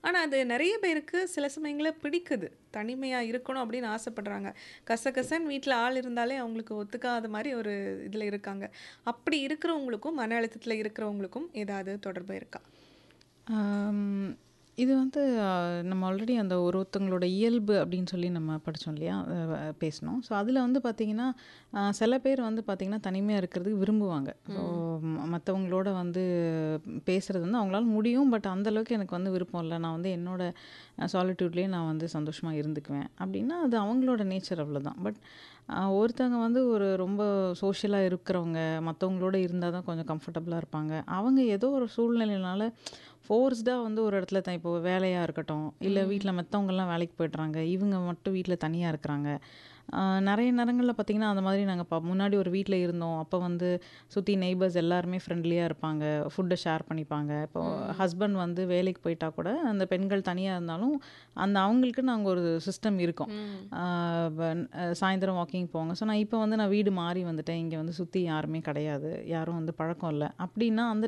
ஆனா, அது நெறைய பேருக்கு சில சமயங்கள்ல பிடிக்குது. தனிமையா இருக்கணும் அப்படின்னு ஆசைப்படுறாங்க. கசகசன்னு வீட்ல ஆள் இருந்தாலே அவங்களுக்கு ஒத்துக்காத மாரி ஒரு இதுல இருக்காங்க. அப்படி இருக்கிறவங்களுக்கும், மன அழுத்தத்தில இருக்கிறவங்களுக்கும் ஏதாவது தொடர்பு இருக்கா? ஆம். இது வந்து அ நம்ம ஆல்ரெடி அந்த ஒரு ஒருத்தவங்களோட இயல்பு அப்படின்னு சொல்லி நம்ம படிச்சோம் இல்லையா? அ பேசினோம். ஸோ அதில வந்து பார்த்தீங்கன்னா, அ சில பேர் வந்து பார்த்தீங்கன்னா, தனிமையா இருக்கிறதுக்கு விரும்புவாங்க. ஸோ ம். மத்தவங்களோட வந்து பேசுறது வந்து அவங்களால முடியும். பட் அந்த அளவுக்கு எனக்கு வந்து விருப்பம் இல்ல. நான் வந்து என்னோட அ சாலிட்யூட்லயே நான் வந்து சந்தோஷமா இருந்துக்குவேன். அப்படின்னா, அது அவங்களோட நேச்சர் அவ்வளோதான். பட் அ ஒருத்தவங்க வந்து ஒரு ரொம்ப சோஷியலா இருக்கிறவங்க, மத்தவங்களோட இருந்தா தான் கொஞ்சம் கம்ஃபர்டபுளா இருப்பாங்க. அவங்க ஏதோ ஒரு சூழ்நிலையினால ஃபோர்ஸ்டா வந்து ஒரு இடத்துல த இப்போ வேலையா இருக்கட்டும், இல்ல ம். வீட்ல மத்தவங்கலாம் வேலைக்கு போயிடுறாங்க. இவங்க மட்டும் வீட்ல தனியா இருக்கிறாங்க. அ நெறைய நேரங்கள்ல பார்த்தீங்கன்னா, அந்த மாதிரி நாங்க ப முன்னாடி ஒரு வீட்ல இருந்தோம். அப்ப வந்து சுத்தி நெய்பர்ஸ் எல்லாருமே ஃப்ரெண்ட்லியா இருப்பாங்க. ஃபுட்ட ஷேர் பண்ணிப்பாங்க. இப்போ ம். ஹஸ்பண்ட் வந்து வேலைக்கு போயிட்டா கூட, அந்த பெண்கள் தனியா இருந்தாலும், அந்த அவங்களுக்குன்னு அங்க ஒரு சிஸ்டம் இருக்கும். ம். ஆ வன் அ சாயந்தரம் வாக்கிங் போவாங்க. ஸோ நான் இப்ப வந்து நான் வீடு மாறி வந்துட்டேன். இங்க வந்து சுத்தி யாருமே கிடையாது. யாரும் வந்து பழக்கம் இல்ல. அப்படின்னா அந்த